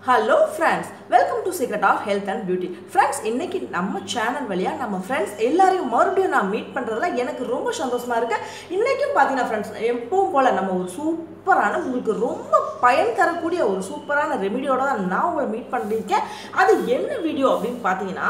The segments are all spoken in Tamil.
hello friends welcome to secret of health and beauty friends இன்னைக்கு நம்ம சேனல் வழியாக நம்ம ஃப்ரெண்ட்ஸ் எல்லாரையும் மறுபடியும் நான் மீட் பண்ணுறதுல எனக்கு ரொம்ப சந்தோஷமா இருக்கு இன்றைக்கும் பார்த்தீங்கன்னா ஃப்ரெண்ட்ஸ் எப்பவும் போல் நம்ம ஒரு சூப்பரான உங்களுக்கு ரொம்ப பயன் தரக்கூடிய ஒரு சூப்பரான ரெமிடியோட தான் நான் உங்களை மீட் பண்ணியிருக்கேன் அது என்ன வீடியோ அப்படின்னு பார்த்தீங்கன்னா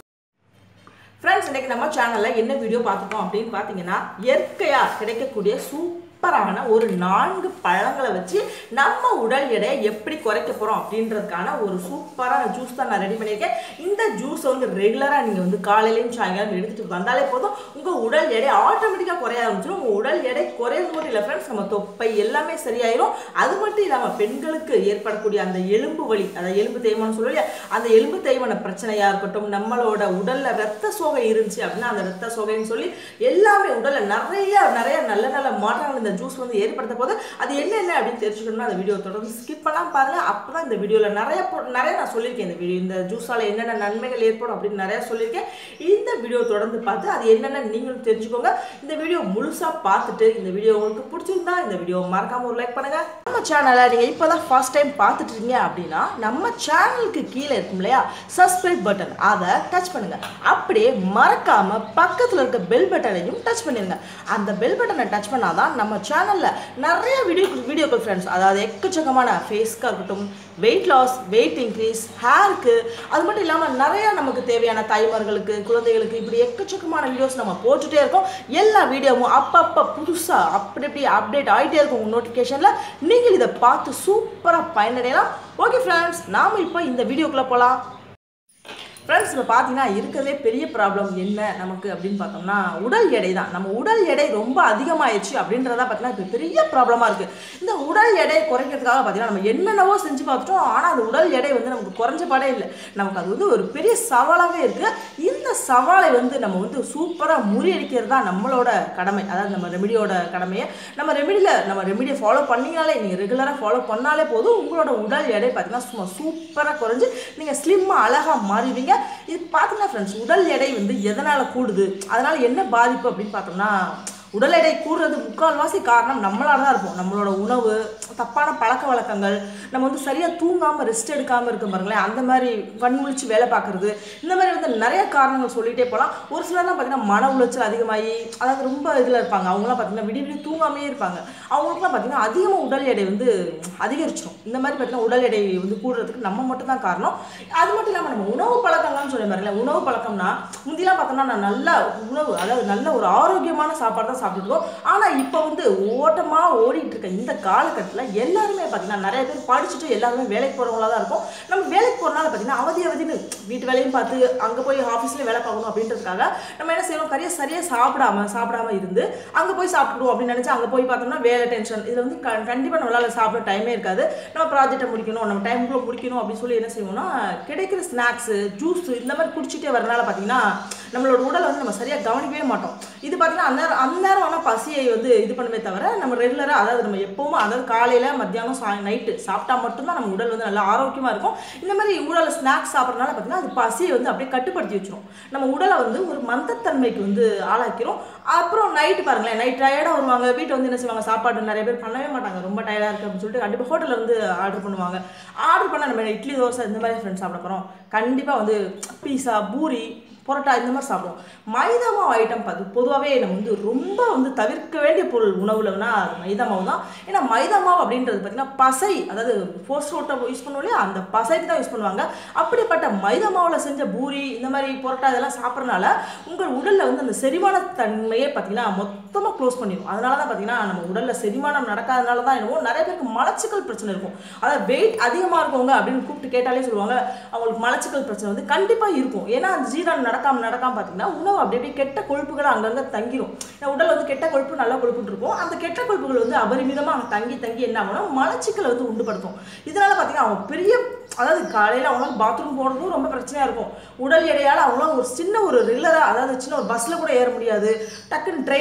ஃப்ரெண்ட்ஸ் இன்னைக்கு நம்ம சேனலில் என்ன வீடியோ பார்த்துட்டோம் அப்படின்னு பார்த்தீங்கன்னா இயற்கையாக கிடைக்கக்கூடிய சூப்பரான ஒரு நான்கு பழங்களை வச்சு நம்ம உடல் எடையை எப்படி குறைக்க போகிறோம் அப்படின்றதுக்கான ஒரு சூப்பரான ஜூஸ் தான் நான் ரெடி பண்ணியிருக்கேன் இந்த ஜூஸை வந்து ரெகுலராக நீங்கள் வந்து காலையிலையும் சாயங்காலம் எடுத்துகிட்டு வந்தாலே போதும் உங்கள் உடல் எடை ஆட்டோமேட்டிக்காக குறைய ஆரம்பிச்சிடும் உங்கள் உடல் எடை குறையிறது மட்டும் இல்லை ஃப்ரெண்ட்ஸ் நம்ம தொப்பை எல்லாமே சரியாயிரும் அது மட்டும் இல்லாமல் பெண்களுக்கு ஏற்படக்கூடிய அந்த எலும்பு வலி அதாவது எலும்பு தேய்மானம் சொல்லுவோம் இல்லையா அந்த எலும்பு தேய்மான பிரச்சனையாக இருக்கட்டும் நம்மளோட உடல்ல ரத்த சோகை இருந்துச்சு அப்படின்னா அந்த ரத்த சோகைன்னு சொல்லி எல்லாமே உடல்ல நிறைய நிறைய நல்ல நல்ல மாற்றங்கள் இந்த ஜூஸ் வந்து ஏற்படுத்த போது அது என்னென்ன அப்படின்னு தெரிஞ்சுக்கணும்னா அந்த வீடியோ தொடர்ந்து ஸ்கிப் பண்ணாம பாருங்க அப்பதான் இந்த வீடியோல நிறைய போ- நிறைய நான் சொல்லியிருக்கேன் இந்த வீடியோ இந்த ஜூஸால என்னென்ன நன்மைகள் ஏற்படும் அப்படின்னு நிறைய சொல்லியிருக்கேன் இந்த வீடியோ தொடர்ந்து பார்த்து அது என்னென்ன நீங்களும் தெரிஞ்சுக்கோங்க இந்த வீடியோ முழுசா பார்த்துட்டு இந்த வீடியோ உங்களுக்கு பிடிச்சிருந்தா இந்த வீடியோ மறக்காம ஒரு லைக் பண்ணுங்க நம்ம சேனலை நீங்க இப்பதான் ஃபர்ஸ்ட் டைம் பார்த்துட்டு இருக்கீங்க அப்படின்னா நம்ம சேனலுக்கு கீழே இருக்கும் இல்லையா சப்ஸ்கிரைப் பட்டன் அதை டச் பண்ணுங்க அப்படியே மறக்காம பக்கத்துல இருக்க பெல் பட்டனையும் டச் பண்ணிருங்க அந்த பெல் பட்டனை டச் பண்ணாதான் நம்ம சேனல்ல நிறைய வீடியோ வீடியோக்கள் ஃப்ரெண்ட்ஸ் அதாவது எக்கச்சக்கமான ஃபேஸ்க்காக இருக்கட்டும் வெயிட் லாஸ் வெயிட் இன்க்ரீஸ் ஹேருக்கு அது மட்டும் இல்லாமல் நிறைய நமக்கு தேவையான தாய்மார்களுக்கு குழந்தைகளுக்கு இப்படி எக்கச்சக்கமான வீடியோஸ் நம்ம போட்டுட்டே இருக்கோம் எல்லா வீடியோவும் அப்பப்போ புதுசாக அப்படி இப்படி அப்டேட் ஆகிட்டே இருக்கும் உங்கள் நோட்டிஃபிகேஷனில் நீங்கள் இதை பார்த்து சூப்பராக பயனடையலாம் ஓகே ஃப்ரெண்ட்ஸ் நாம் இப்போ இந்த வீடியோக்குள்ளே போகலாம் ஃப்ரெண்ட்ஸ் இப்போ பார்த்தீங்கன்னா இருக்கிறதே பெரிய ப்ராப்ளம் என்ன நமக்கு அப்படின்னு பார்த்தோம்னா உடல் எடை தான் நம்ம உடல் எடை ரொம்ப அதிகமாயிடுச்சு அப்படின்றதா பார்த்தீங்கன்னா இப்போ பெரிய ப்ராப்ளமாக இருக்குது இந்த உடல் எடை குறைக்கிறதுக்காக பார்த்தீங்கன்னா நம்ம என்னென்னவோ செஞ்சு பார்த்துட்டோம் ஆனால் அந்த உடல் எடை வந்து நமக்கு குறைஞ்ச பாடே இல்லை நமக்கு அது வந்து ஒரு பெரிய சவாலாகவே இருக்குது இந்த சவாலை வந்து நம்ம வந்து சூப்பராக முறியடிக்கிறது தான் நம்மளோட கடமை அதாவது நம்ம ரெமிடியோட கடமையை நம்ம ரெமிடியில் நம்ம ரெமிடியை ஃபாலோ பண்ணீங்கனாலே நீங்கள் ரெகுலராக ஃபாலோ பண்ணாலே போதும் உங்களோட உடல் எடை பார்த்தீங்கன்னா சும்மா சூப்பராக குறைஞ்சு நீங்கள் ஸ்லிம்மாக அழகாக மாறிடுவீங்க இது பார்த்தீங்கன்னா ஃப்ரெண்ட்ஸ் உடல் எடை வந்து எதனால் கூடுது அதனால் என்ன பாதிப்பு அப்படின்னு பார்த்தோம்னா உடல் எடை கூடுறது முக்கால்வாசி காரணம் நம்மளால தான் இருப்போம் நம்மளோட உணவு தப்பான பழக்க வழக்கங்கள் நம்ம வந்து சரியாக தூங்காமல் ரெஸ்ட் எடுக்காமல் இருக்க பாருங்களேன் அந்த மாதிரி கண் முழிச்சு வேலை பார்க்குறது இந்த மாதிரி வந்து நிறைய காரணங்கள் சொல்லிகிட்டே போகலாம் ஒரு சிலர்லாம் பார்த்தீங்கன்னா மன உளைச்சல் அதிகமாகி அதாவது ரொம்ப இதில் இருப்பாங்க அவங்களாம் பார்த்தீங்கன்னா விடிய விடிய தூங்காமே இருப்பாங்க அவங்களுக்குலாம் பார்த்தீங்கன்னா அதிகமாக உடல் எடை வந்து அதிகரிச்சிடும் இந்த மாதிரி பார்த்தீங்கன்னா உடல் எடை வந்து கூடுறதுக்கு நம்ம மட்டும் தான் காரணம் அது மட்டும் இல்லாமல் நம்ம உணவு பழக்கங்கள்னு சொல்லி பாருங்களேன் உணவு பழக்கம்னா முந்திலாம் பார்த்தோம்னா நான் நல்ல உணவு அதாவது நல்ல ஒரு ஆரோக்கியமான சாப்பாடு தான் சாப்பிட்டுருக்கோம் ஆனால் இப்போ வந்து ஓட்டமாக ஓடிட்டு இருக்க இந்த காலகட்டத்தில் எல்லாருமே பார்த்தீங்கன்னா நிறைய பேர் படிச்சுட்டு எல்லாருமே வேலைக்கு போகிறவங்களா தான் இருக்கும் நம்ம வேலைக்கு போகிறனால பார்த்தீங்கன்னா அவதி அவதின்னு வீட்டு வேலையும் பார்த்து அங்கே போய் ஆஃபீஸ்லேயும் வேலை பார்க்கணும் அப்படின்றதுக்காக நம்ம என்ன செய்யணும் கரையை சரியாக சாப்பிடாம சாப்பிடாம இருந்து அங்கே போய் சாப்பிடுவோம் அப்படின்னு நினச்சி அங்கே போய் பார்த்தோம்னா வேலை டென்ஷன் இதில் வந்து க கண்டிப்பாக நம்மளால் சாப்பிட டைமே இருக்காது நம்ம ப்ராஜெக்டை முடிக்கணும் நம்ம டைமுக்குள்ளே முடிக்கணும் அப்படின்னு சொல்லி என்ன செய்வோம்னா கிடைக்கிற ஸ்நாக்ஸு ஜூஸ் இந்த மாதிரி குடிச்சிட்டே வரனால பார்த்தீங்கன்னா நம்மளோட உடலை வந்து நம்ம சரியாக கவனிக்கவே மாட்டோம் இது பார்த்தீங்கன்னா அந்நேரம் அந்நேரம் ஆனால் பசியை வந்து இது பண்ணுமே தவிர நம்ம ரெகுலராக அதாவது நம்ம எப்பவும் அதாவது காலையில் மத்தியானம் சா நைட்டு சாப்பிட்டா மட்டும்தான் நம்ம உடல் வந்து நல்லா ஆரோக்கியமாக இருக்கும் இந்த மாதிரி உடலை ஸ்நாக்ஸ் சாப்பிட்றதுனால பார்த்தீங்கன்னா அது பசியை வந்து அப்படியே கட்டுப்படுத்தி வச்சிரும் நம்ம உடலை வந்து ஒரு மந்தத்தன்மைக்கு வந்து ஆளாக்கிறோம் அப்புறம் நைட்டு பாருங்களேன் நைட் டயர்டாக வருவாங்க வீட்டை வந்து என்ன செய்வாங்க சாப்பாடு நிறைய பேர் பண்ணவே மாட்டாங்க ரொம்ப டயர்டாக இருக்குது அப்படின்னு சொல்லிட்டு கண்டிப்பாக ஹோட்டலில் வந்து ஆர்டர் பண்ணுவாங்க ஆர்டர் பண்ணால் நம்ம இட்லி தோசை இந்த மாதிரி ஃப்ரெண்ட்ஸ் சாப்பிட போகிறோம் கண்டிப்பாக வந்து பீஸா பூரி பரோட்டா இந்த மாதிரி சாப்பிடுவோம் மைதா மாவு ஐட்டம் பார்த்து பொதுவாகவே நம்ம வந்து ரொம்ப வந்து தவிர்க்க வேண்டிய பொருள் உணவுலன்னா அது மைதா மாவு தான் ஏன்னா மைதா மாவு அப்படின்றது பார்த்தீங்கன்னா பசை அதாவது ஃபோர்ஸ் ரோட்டை யூஸ் பண்ணுவோம் இல்லையா அந்த பசைக்கு தான் யூஸ் பண்ணுவாங்க அப்படிப்பட்ட மைதா மாவில் செஞ்ச பூரி இந்த மாதிரி பரோட்டா இதெல்லாம் சாப்பிட்றதுனால உங்கள் உடலில் வந்து அந்த செரிமான தன்மையே பார்த்தீங்கன்னா மொத்தமாக க்ளோஸ் பண்ணிடும் அதனால தான் பார்த்தீங்கன்னா நம்ம உடலில் செரிமானம் நடக்காதனால தான் என்னவோ நிறைய பேருக்கு மலச்சிக்கல் பிரச்சனை இருக்கும் அதாவது வெயிட் அதிகமாக இருக்கவங்க அப்படின்னு கூப்பிட்டு கேட்டாலே சொல்லுவாங்க அவங்களுக்கு மலச்சிக்கல் பிரச்சனை வந்து கண்டிப்பாக இருக்கும் ஏன்னா அந்த ஜீரணம் நடக்காம நடக்காம பார்த்தீங்கன்னா உணவு அப்படி அப்படியே கெட்ட கொழுப்புகள் அங்கங்கே தங்கிரும் ஏன்னா உடல் வந்து கெட்ட கொழுப்பு நல்ல கொழுப்புன்னு இருக்கும் அந்த கெட்ட கொழுப்புகள் வந்து அபரிமிதமாக அங்கே தங்கி தங்கி என்ன ஆகும்னா மலச்சிக்கலை வந்து உண்டுபடுத்தும் இதனால பார்த்தீங்கன்னா அவங்க பெரிய அதாவது காலையில் அவங்களால பாத்ரூம் போகிறதும் ரொம்ப பிரச்சனையாக இருக்கும் உடல் எடையால் அவங்களால ஒரு சின்ன ஒரு ரெகுலராக அதாவது சின்ன ஒரு பஸ்ஸில் கூட ஏற முடியாது டக்குன்னு ட்ரெயினில் ஏற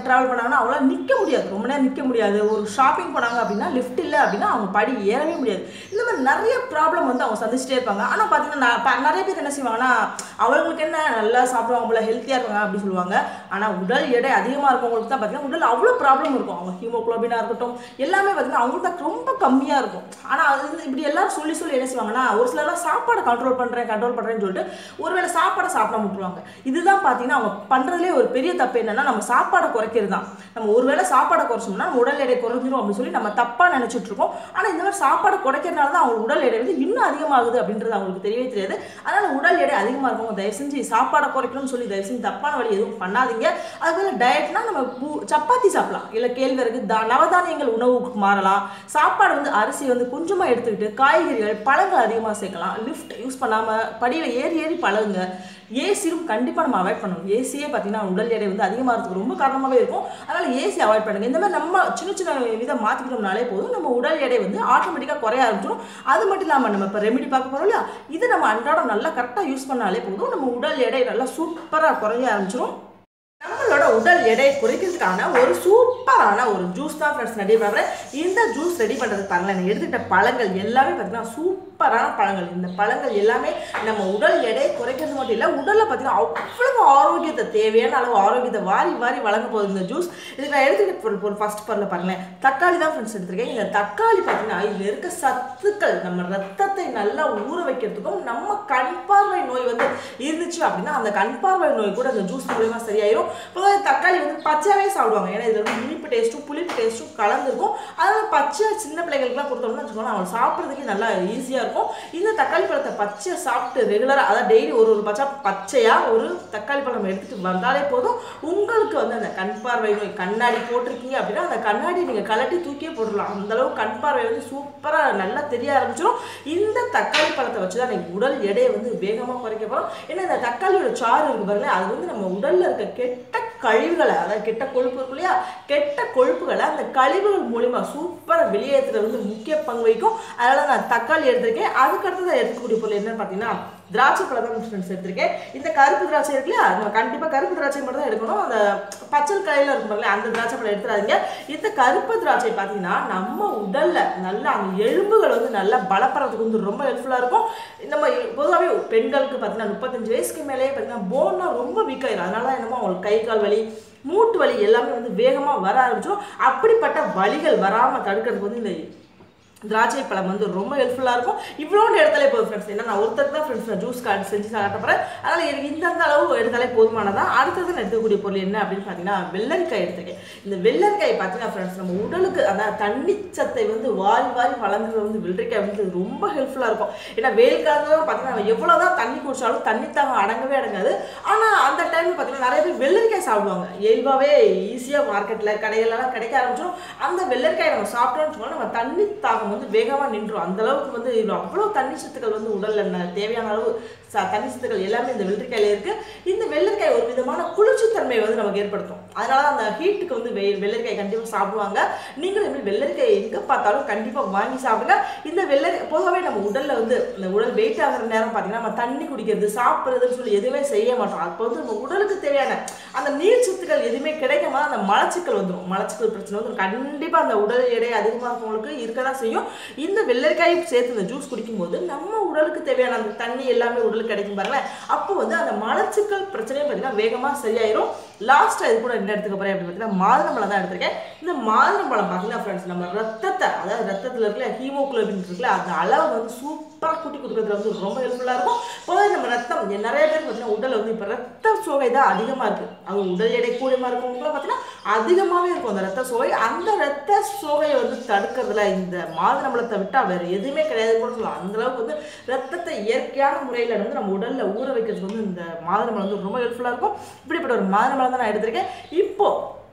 டைம் ட்ராவல் பண்ணாங்கன்னா அவங்களால நிற்க முடியாது ரொம்ப நேரம் நிற்க முடியாது ஒரு ஷாப்பிங் போனாங்க அப்படின்னா லிஃப்ட் இல்லை அப்படின்னா அவங்க படி ஏறவே முடியாது இந்த மாதிரி நிறைய ப்ராப்ளம் வந்து அவங்க சந்திச்சிட்டே இருப்பாங்க ஆனால் பார்த்தீங்கன்னா நான் ப- நிறைய பேர் என்ன செய்வாங்கன்னா அவங்களுக்கு என்ன நல்லா சாப்பிடுவாங்க போல ஹெல்த்தியாக இருக்காங்க அப்படின்னு சொல்லுவாங்க ஆனால் உடல் எடை அதிகமாக இருக்கவங்களுக்கு தான் பார்த்தீங்கன்னா உடல் அவ்வளோ ப்ராப்ளம் இருக்கும் அவங்க ஹீமோகுளோபினாக இருக்கட்டும் எல்லாமே பார்த்தீங்கன்னா அவங்களுக்கு தான் ரொம்ப கம்மியாக இருக்கும் ஆனால் அது வந்து இப்படி எல்லாரும் சொல்லி சொல்லி என்ன செய்வாங்கன்னா ஒரு சிலர்லாம் சாப்பாடை கண்ட்ரோல் பண்ணுறேன் கண்ட்ரோல் பண்ணுறேன்னு சொல்லிட்டு ஒருவேளை சாப்பாடை சாப்பிட விட்டுருவாங்க இதுதான் பார்த்தீங்கன்னா அவங்க பண்ணுறதுலே ஒரு பெரிய தப்பு என்னன்னா நம்ம சாப்பாடை குறைக்கிறது தான் நம்ம ஒருவேளை சாப்பாடை குறைச்சோம்னா நம்ம உடல் எடை குறைஞ்சிரும் அப்படின்னு சொல்லி நம்ம தப்பாக நினச்சிட்டு இருக்கோம் ஆனால் இந்த மாதிரி சாப்பாடை குறைக்கிறதுனால தான் அவங்க உடல் எடை வந்து இன்னும் அதிகமாகுது அப்படின்றது அவங்களுக்கு தெரியவே தெரியாது அதனால் உடல் எடை அதிகமாக இருக்கவங்க தயவு செஞ்சு சாப்பாடை குறைக்கணும்னு சொல்லி தயவு செஞ்சு தப்பான வழி எதுவும் பண்ணாதீங்க அதுபோல் டயட்னா நம்ம பூ- சப்பாத்தி சாப்பிடலாம் இல்லை கேழ்வரகு தா நவதானியங்கள் உணவுக்கு மாறலாம் சாப்பாடு வந்து அரிசி வந்து கொஞ்சமாக எடுத்துக்கிட்டு காய்கறிகள் பழங்கள் அதிகமாக சேர்க்கலாம் லிஃப்ட் யூஸ் பண்ணாமல் படியில் ஏறி ஏறி பழகுங்க ஏசியும் கண்டிப்பாக நம்ம அவாய்ட் பண்ணணும் ஏசியே பார்த்தீங்கன்னா உடல் எடை வந்து அதிகமாகிறதுக்கு ரொம்ப காரணமாகவே இருக்கும் அதனால் ஏசி அவாய்ட் பண்ணுங்க இந்த மாதிரி நம்ம சின்ன சின்ன விதம் மாற்றிக்கிட்டோம்னாலே போதும் நம்ம உடல் எடை வந்து ஆட்டோமேட்டிக்காக குறைய ஆரம்பிச்சிடும் அது மட்டும் இல்லாமல் நம்ம இப்போ ரெமெடி பார்க்க போகிறோம் இல்லையா இதை நம்ம அன்றாடம் நல்லா கரெக்டாக யூஸ் பண்ணாலே போதும் நம்ம உடல் எடை நல்லா சூப்பராக குறைய ஆரம்பிச்சிடும் நம்மளோட உடல் எடை குறைக்கிறதுக்கான ஒரு சூப்பரான ஒரு ஜூஸ் தான் ஃப்ரெண்ட்ஸ் ரெடி பண்ணுறேன் இந்த ஜூஸ் ரெடி பண்ணுறதுக்கு பாருங்களேன் நான் எடுத்துக்கிட்ட பழங்கள் எல்லாமே பார்த்தீங்கன்னா சூப்பரான பழங்கள் இந்த பழங்கள் எல்லாமே நம்ம உடல் எடையை குறைக்கிறது மட்டும் இல்லை உடலில் பார்த்தீங்கன்னா அவ்வளவு ஆரோக்கியத்தை தேவையான அளவு ஆரோக்கியத்தை வாரி வாரி வழங்க போகுது இந்த ஜூஸ் இதுக்கு நான் எடுத்துக்கிட்ட பொருள் பொருள் ஃபர்ஸ்ட் பொருள் பாருங்களேன் தக்காளி தான் ஃப்ரெண்ட்ஸ் எடுத்திருக்கேன் இந்த தக்காளி பார்த்தீங்கன்னா இதில் இருக்க சத்துக்கள் நம்ம ரத்தத்தை நல்லா ஊற வைக்கிறதுக்கும் நம்ம கண் பார்வை நோய் வந்து இருந்துச்சு அப்படின்னா அந்த கண் பார்வை நோய் கூட இந்த ஜூஸ் மூலியமா சரியாயிரும் பொதுவாக தக்காளி வந்து பச்சையாவே சாப்பிடுவாங்க ஏன்னா இதில் வந்து இனிப்பு டேஸ்ட்டும் புளிப்பு டேஸ்ட்டும் கலந்துருக்கும் அதனால பச்சை சின்ன பிள்ளைகளுக்குலாம் கொடுத்தோம்னா வச்சுக்கோங்க அவங்க சாப்பிட்றதுக்கு நல்லா ஈஸியாக இருக்கும் இந்த தக்காளி பழத்தை பச்சையை சாப்பிட்டு ரெகுலராக அதாவது டெய்லி ஒரு ஒரு பச்சை பச்சையாக ஒரு தக்காளி பழம் எடுத்துட்டு வந்தாலே போதும் உங்களுக்கு வந்து அந்த கண் பார்வை நோய் கண்ணாடி போட்டிருக்கீங்க அப்படின்னா அந்த கண்ணாடி நீங்கள் கலட்டி தூக்கியே போட்டுடலாம் அந்த அளவு கண் பார்வை வந்து சூப்பராக நல்லா தெரிய ஆரம்பிச்சிடும் இந்த தக்காளி பழத்தை வச்சு தான் நீங்கள் உடல் எடையை வந்து வேகமாக குறைக்க போகிறோம் ஏன்னா இந்த தக்காளியோட சாறு இருக்கு பாருங்க அது வந்து நம்ம உடல்ல இருக்க கெட்ட கழிவுகளை அதாவது கெட்ட கொழுப்பு இருக்கு இல்லையா கெட்ட கொழுப்புகளை அந்த கழிவுகள் மூலிமா சூப்பராக வெளியேற்றுறது வந்து முக்கிய பங்கு வகிக்கும் அதனால நான் தக்காளி எடுத்திருக்கேன் அதுக்கு அடுத்தது எடுத்துக்கூடிய பொருள் என்னன்னு பார்த்தீங்கன்னா திராட்சை பழம் தான் ஃப்ரெண்ட்ஸ் எடுத்திருக்கேன் இந்த கருப்பு திராட்சை இருக்கு இல்லையா நம்ம கண்டிப்பாக கருப்பு திராட்சை மட்டும் தான் எடுக்கணும் அந்த பச்சை கலையில் இருக்கும் பாருங்களேன் அந்த திராட்சை பழம் எடுத்துறாதீங்க இந்த கருப்பு திராட்சை பார்த்தீங்கன்னா நம்ம உடல்ல நல்லா அந்த எலும்புகள் வந்து நல்லா பலப்படுறதுக்கு வந்து ரொம்ப ஹெல்ப்ஃபுல்லாக இருக்கும் நம்ம பொதுவாகவே பெண்களுக்கு பார்த்தீங்கன்னா முப்பத்தஞ்சு வயசுக்கு மேலேயே பார்த்தீங்கன்னா போன்னா ரொம்ப வீக் ஆயிரும் அதனால தான் என்னமோ அவங்களுக்கு கை கால் வலி மூட்டு வலி எல்லாமே வந்து வேகமாக வர ஆரம்பிச்சிடும் அப்படிப்பட்ட வலிகள் வராமல் தடுக்கிறதுக்கு வந்து இந்த திராட்சை பழம் வந்து ரொம்ப ஹெல்ப்ஃபுல்லாக இருக்கும் இவ்வளோண்டு எடுத்தாலே போதும் ஃப்ரெண்ட்ஸ் ஏன்னா நான் ஒருத்தருக்கு தான் ஃப்ரெண்ட்ஸ் நான் ஜூஸ் கார்டு செஞ்சு சாப்பிட்ட போகிறேன் அதனால் எனக்கு இந்த அந்த அளவு எடுத்தாலே போதுமானதான் அடுத்தது நான் எடுத்துக்கக்கூடிய பொருள் என்ன அப்படின்னு பார்த்தீங்கன்னா வெள்ளரிக்காய் எடுத்துருக்கேன் இந்த வெள்ளரிக்காய் பார்த்தீங்கன்னா ஃப்ரெண்ட்ஸ் நம்ம உடலுக்கு அதான் தண்ணி சத்தை வந்து வாரி வாரி வழங்குறது வந்து வெள்ளரிக்காய் வந்து ரொம்ப ஹெல்ப்ஃபுல்லாக இருக்கும் ஏன்னா வெயில் காலத்துல பார்த்தீங்கன்னா நம்ம எவ்வளோ தான் தண்ணி குடிச்சாலும் தண்ணி தாகம் அடங்கவே அடங்காது ஆனால் அந்த டைமில் பார்த்தீங்கன்னா நிறைய பேர் வெள்ளரிக்காய் சாப்பிடுவாங்க இயல்பாகவே ஈஸியாக மார்க்கெட்டில் கடைகளெல்லாம் கிடைக்க ஆரம்பிச்சிடும் அந்த வெள்ளரிக்காய் நம்ம சாப்பிட்டோம்னு சொன்னால் நம்ம தண்ணி தாகம் வந்து வேகமாக நின்றும் அந்த அளவுக்கு வந்து இதுல அவ்வளோ தண்ணி சத்துக்கள் வந்து உடல்ல ந- தேவையான அளவு ச- தண்ணி சத்துக்கள் எல்லாமே இந்த வெள்ளரிக்காயில இருக்கு இந்த வெள்ளரிக்காய் ஒரு விதமான குளிர்ச்சித்தன்மையை வந்து நமக்கு ஏற்படுத்தும் அதனால அந்த ஹீட்டுக்கு வந்து வெ வெள்ளரிக்காய் கண்டிப்பாக சாப்பிடுவாங்க நீங்களும் இப்படி வெள்ளரிக்காய் எங்கே பார்த்தாலும் கண்டிப்பாக வாங்கி சாப்பிடுங்க இந்த வெள்ளரி பொதுவாகவே நம்ம உடல்ல வந்து இந்த உடல் வெயிட் ஆகிற நேரம் பார்த்தீங்கன்னா நம்ம தண்ணி குடிக்கிறது சாப்பிட்றதுன்னு சொல்லி எதுவுமே செய்ய மாட்டோம் அப்போ வந்து நம்ம உடலுக்கு தேவையான அந்த நீர் சத்துக்கள் எதுவுமே கிடைக்காம அந்த மலச்சிக்கல் வந்துடும் மலச்சிக்கல் பிரச்சனை வந்து கண்டிப்பாக அந்த உடல் எடை அதிகமாக இருக்கவங்களுக்கு இருக்க தான் செய்யும் இந்த வெள்ளரிக்காயும் சேர்த்து இந்த ஜூஸ் குடிக்கும்போது நம்ம உடலுக்கு தேவையான அந்த தண்ணி எல்லாமே உடலுக்கு கிடைக்கும் பாருங்களேன் அப்போ வந்து அந்த மலச்சிக்கல் பிரச்சனையும் பார்த்தீங்கன்னா வேகமாக சரியாயிரும் லாஸ்ட்டாக இது கூட என்ன எடுத்துக்க போகிறேன் அப்படின்னு பார்த்தீங்கன்னா மாதுளம்பழம் தான் எடுத்திருக்கேன் இந்த மாதுளம்பழம் பார்த்தீங்கன்னா ஃப்ரெண்ட்ஸ் நம்ம ரத்தத்தை அதாவது ரத்தத்தில் இருக்கிற ஹீமோகுளோபின் இருக்குல்ல அந்த அளவு வந்து சூப்பராக கூட்டி கொடுக்கறதுல வந்து ரொம்ப ஹெல்ப்ஃபுல்லாக இருக்கும் பொதுவாக நம்ம ரத்தம் இங்க நிறைய பேர் பார்த்தீங்கன்னா உடல் வந்து இப்போ ரத்த சோகை தான் அதிகமாக இருக்குது அது உடல் எடை கூடமாக இருக்கவங்களுக்குலாம் பார்த்தீங்கன்னா அதிகமாகவே இருக்கும் அந்த ரத்த சோகை அந்த ரத்த சோகையை வந்து தடுக்கிறதுல இந்த மாதுளம்பழத்தை விட்டால் வேறு எதுவுமே கிடையாதுன்னு கூட சொல்லலாம் அந்த அளவுக்கு வந்து ரத்தத்தை இயற்கையான முறையில் வந்து நம்ம உடல்ல ஊற வைக்கிறதுக்கு வந்து இந்த மாதுளம்பழம் வந்து ரொம்ப ஹெல்ப்ஃபுல்லாக இருக்கும் இப்படிப்பட்ட ஒரு மாதுளம்பழம் தான் நான் எடுத்திருக்கேன் இப்போ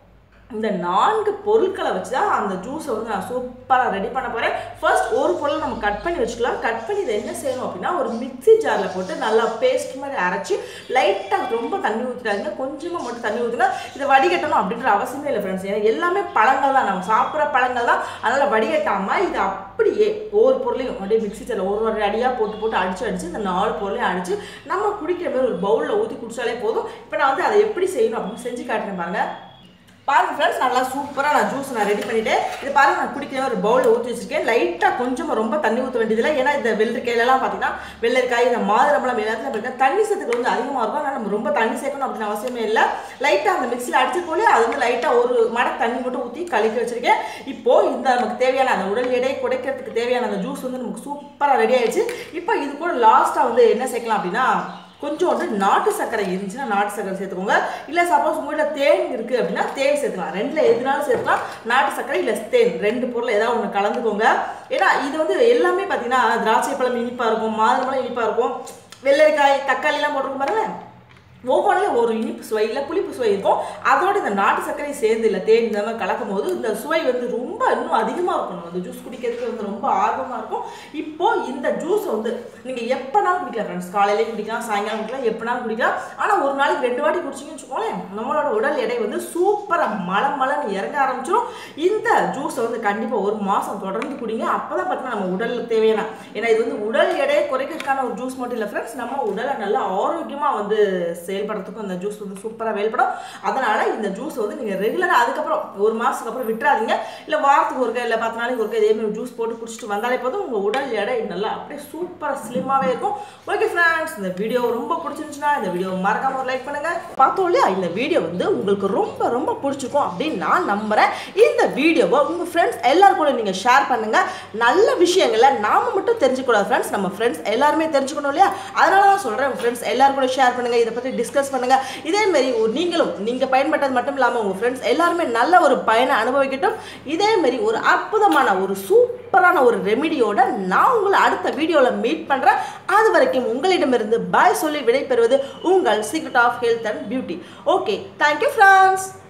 இந்த நான்கு பொருட்களை வச்சு தான் அந்த ஜூஸை வந்து நான் சூப்பராக ரெடி பண்ண போகிறேன் ஃபர்ஸ்ட் ஒரு பொருளை நம்ம கட் பண்ணி வச்சுக்கலாம் கட் பண்ணி இதை என்ன செய்யணும் அப்படின்னா ஒரு மிக்ஸி ஜாரில் போட்டு நல்லா பேஸ்ட் மாதிரி அரைச்சி லைட்டாக ரொம்ப தண்ணி ஊற்றிடாதீங்க கொஞ்சமாக மட்டும் தண்ணி ஊற்றுங்க இதை வடிகட்டணும் அப்படின்ற அவசியமே இல்லை ஃப்ரெண்ட்ஸ் ஏன்னா எல்லாமே பழங்கள் தான் நம்ம சாப்பிட்ற பழங்கள் தான் அதனால் வடிகட்டாமல் இது அப்படியே ஒவ்வொரு பொருளையும் அப்படியே மிக்ஸி ஜாரில் ஒரு ஒரு அடியாக போட்டு போட்டு அடிச்சு அடிச்சு இந்த நாலு பொருளையும் அடிச்சு நம்ம குடிக்கிற மாதிரி ஒரு பவுலில் ஊற்றி குடிச்சாலே போதும் இப்போ நான் வந்து அதை எப்படி செய்யணும் அப்படின்னு செஞ்சு காட்டுறேன் பாருங்க பாருங்க ஃப்ரெண்ட்ஸ் நல்லா சூப்பராக நான் ஜூஸ் நான் ரெடி பண்ணிட்டேன் இது பாருங்க நான் குடிக்கிற ஒரு பவுலில் ஊற்றி வச்சிருக்கேன் லைட்டாக கொஞ்சம் ரொம்ப தண்ணி ஊற்ற வேண்டியதில்லை ஏன்னா இந்த வெள்ளரிக்காயிலலாம் பார்த்தீங்கன்னா வெள்ளரிக்காய் இந்த மாதுளம்பழம் எல்லாத்துலையும் பார்த்தீங்கன்னா தண்ணி சத்துக்கு வந்து அதிகமாக இருக்கும் ஆனால் நம்ம ரொம்ப தண்ணி சேர்க்கணும் அப்படின்னு அவசியமே இல்லை லைட்டாக அந்த மிக்சியில் அடிச்சு போலே அது வந்து லைட்டாக ஒரு மடக்கு தண்ணி மட்டும் ஊற்றி கலக்கி வச்சிருக்கேன் இப்போ இந்த நமக்கு தேவையான அந்த உடல் எடை குறைக்கிறதுக்கு தேவையான அந்த ஜூஸ் வந்து நமக்கு சூப்பராக ரெடி ஆயிடுச்சு இப்போ இது கூட லாஸ்ட்டாக வந்து என்ன சேர்க்கலாம் அப்படின்னா கொஞ்சோண்டு நாட்டு சர்க்கரை இருந்துச்சுன்னா நாட்டு சர்க்கரை சேர்த்துக்கோங்க இல்லை சப்போஸ் உங்கள் வீட்டில் தேன் இருக்குது அப்படின்னா தேன் சேர்த்துக்கலாம் ரெண்டில் எதுனாலும் சேர்த்துக்கலாம் நாட்டு சர்க்கரை இல்லை தேன் ரெண்டு பொருள் ஏதாவது ஒன்று கலந்துக்கோங்க ஏன்னா இது வந்து எல்லாமே பார்த்தீங்கன்னா திராட்சை பழம் இனிப்பாக இருக்கும் மாதுளம்பழம் இனிப்பாக இருக்கும் வெள்ளரிக்காய் தக்காளிலாம் போட்டிருக்கும் பாருங்களேன் ஒவ்வொன்றிலும் ஒரு இனிப்பு சுவை இல்லை புளிப்பு சுவை இருக்கும் அதோட இந்த நாட்டு சர்க்கரை சேர்ந்து இல்லை தேன் இந்த மாதிரி கலக்கும் போது இந்த சுவை வந்து ரொம்ப இன்னும் அதிகமாக இருக்கும் அந்த ஜூஸ் குடிக்கிறதுக்கு வந்து ரொம்ப ஆர்வமாக இருக்கும் இப்போ இந்த ஜூஸ் வந்து நீங்கள் எப்போனாலும் குடிக்கலாம் ஃப்ரெண்ட்ஸ் காலையிலேயும் குடிக்கலாம் சாயங்காலம் குடிக்கலாம் எப்போனாலும் குடிக்கலாம் ஆனால் ஒரு நாளைக்கு ரெண்டு வாட்டி குடிச்சிங்கன்னு வச்சுக்கோங்களேன் நம்மளோட உடல் எடை வந்து சூப்பராக மலம் மலன்னு இறங்க ஆரம்பிச்சிடும் இந்த ஜூஸை வந்து கண்டிப்பாக ஒரு மாதம் தொடர்ந்து குடிங்க அப்போ தான் பார்த்தீங்கன்னா நம்ம உடலுக்கு தேவையான ஏன்னா இது வந்து உடல் எடையை குறைக்கிறதுக்கான ஒரு ஜூஸ் மட்டும் இல்லை ஃப்ரெண்ட்ஸ் நம்ம உடலை நல்லா ஆரோக்கியமாக வந்து செயல்படுறதுக்கும் இந்த ஜூஸ் வந்து சூப்பராக வேல்படும் அதனால் இந்த ஜூஸ் வந்து நீங்கள் ரெகுலராக அதுக்கப்புறம் ஒரு மாதத்துக்கு அப்புறம் விட்டுறாதீங்க இல்லை வாரத்துக்கு ஒருக்கா இல்லை பத்து நாளைக்கு ஒருக்கா இதே மாதிரி ஜூஸ் போட்டு குடிச்சிட்டு வந்தாலே போதும் உங்கள் உடல் எடை நல்லா அப்படியே சூப்பராக ஸ்லிம்மாகவே இருக்கும் ஓகே ஃப்ரெண்ட்ஸ் இந்த வீடியோ ரொம்ப பிடிச்சிருந்துச்சுன்னா இந்த வீடியோ மறக்காம ஒரு லைக் பண்ணுங்க பார்த்தோம் இல்லையா இந்த வீடியோ வந்து உங்களுக்கு ரொம்ப ரொம்ப பிடிச்சிருக்கும் அப்படின்னு நான் நம்புறேன் இந்த வீடியோவை உங்கள் ஃப்ரெண்ட்ஸ் எல்லாரும் கூட நீங்கள் ஷேர் பண்ணுங்க நல்ல விஷயங்களை நாம மட்டும் தெரிஞ்சுக்கூடாது ஃப்ரெண்ட்ஸ் நம்ம ஃப்ரெண்ட்ஸ் எல்லாருமே தெரிஞ்சுக்கணும் இல்லையா அதனால தான் சொல்கிறேன் உங்கள் ஃப்ரெண்ட்ஸ் எல்லாரும் கூட ஷேர் பண்ணுங்க இதை பற்றி டிஸ்கஸ் பண்ணுங்க இதே மாதிரி ஒரு நீங்களும் நீங்கள் பயன்பட்டது மட்டும் இல்லாமல் உங்கள் ஃப்ரெண்ட்ஸ் எல்லாருமே நல்ல ஒரு பயனை அனுபவிக்கட்டும் இதே மாதிரி ஒரு அற்புதமான ஒரு சூப்பரான ஒரு ரெமிடியோட நான் உங்களை அடுத்த வீடியோவில் மீட் பண்ணுறேன் அது வரைக்கும் உங்களிடமிருந்து பாய் சொல்லி விடைபெறுவது உங்கள் secret of health and beauty okay thank you friends